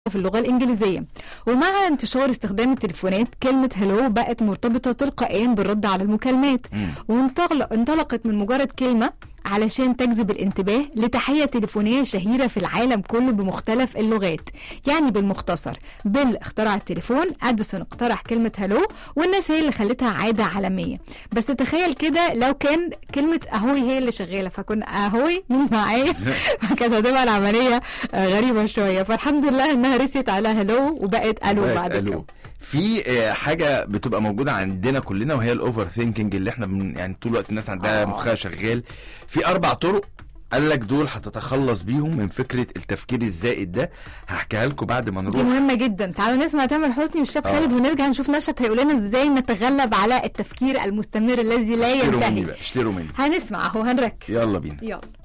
في اللغة الإنجليزية ومع انتشار استخدام التليفونات كلمة هلو بقت مرتبطة تلقائيا بالرد على المكالمات وانطلق انطلقت من مجرد كلمة علشان تجذب الانتباه لتحية تليفونية شهيرة في العالم كله بمختلف اللغات يعني بالمختصر بيل اخترع التليفون اديسون اقترح كلمة هلو والناس هي اللي خلتها عادة عالمية بس تخيل كده لو كان كلمة اهوي هي اللي شغالة فكنا اهوي مين معايا كانت هتبقى العملية آه، غريبة شوية فالحمد لله انها رست على هلو وبقت الو بقت بعد كده الو في آه، حاجه بتبقى موجوده عندنا كلنا وهي الاوفر ثينكينج اللي احنا بن يعني طول الوقت الناس عندها آه. مخها شغال في اربع طرق قال لك دول هتتخلص بيهم من فكره التفكير الزائد ده هحكيها لكم بعد ما دي نروح مهمة جدا تعالوا نسمع تامر حسني والشاب آه. خالد ونرجع نشوف نشأت هيقول لنا ازاي نتغلب على التفكير المستمر الذي لا اشتروا مني ينتهي بقى اشتروا مني هنسمع اهو هنركز يلا بينا يلا